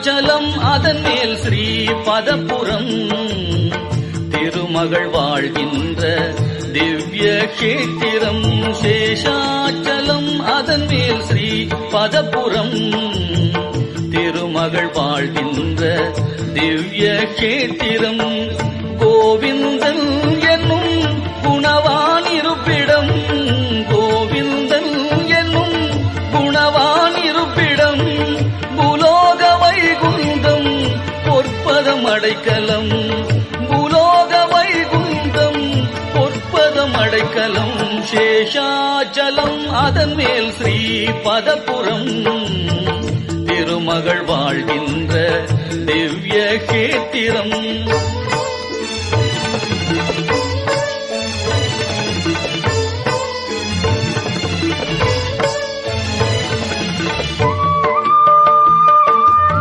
சேஷாச்சலம் அதன் மேல் ஸ்ரீ பதபுரம் திருமகள் வாழ்கின்ற திவ்ய கேத்திரம் சேஷாச்சலம் அதன் மேல் ஸ்ரீ பதபுரம் திருமகள் வாழ்கின்ற திவ்ய கேத்திரம் கோவிந்தன் என்னும் குணவான் இருப்பிடம் கோவிந்தன் என்னும் குணவான் இருப்பிடம் புலோக வைகுந்தம் பொற்பதம் அடைக்கலம் புலோக வைகுந்தம் பொற்பதம் அடைக்கலம் சேஷாச்சலம் அதன் மேல் ஸ்ரீ பதபுரம் திருமகள் வாழ்கின்ற திவ்ய கேத்திரம்